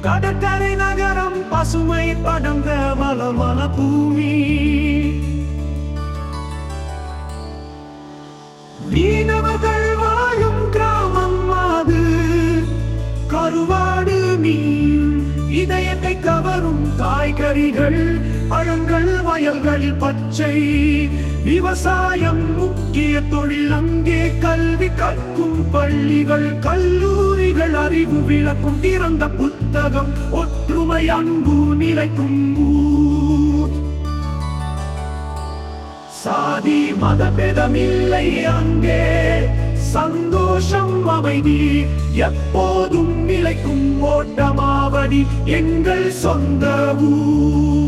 கடற்கரை நகரம் பசுமை படங்க வளமான பூமி மீனவர்கள் வாழும் கிராமம் அது கருவாடு மீன் இதயத்தை கவரும் காய்கறிகள் பழங்கள் வயல்களில் பச்சை விவசாயம் முக்கிய தொழில் அங்கே கல்வி கற்கும் பள்ளிகள் கல்லூரிகள் அறிவு விளக்கும் திறந்த புத்தகம் ஒற்றுமை அன்பு நிலைக்கும் ஊர் சாதி மதபேதமில்லை அங்கே சந்தோஷம் அமைதி எப்போதும் நிலைக்கும் ஓட்டமாவடி எங்கள் சொந்த ஊர்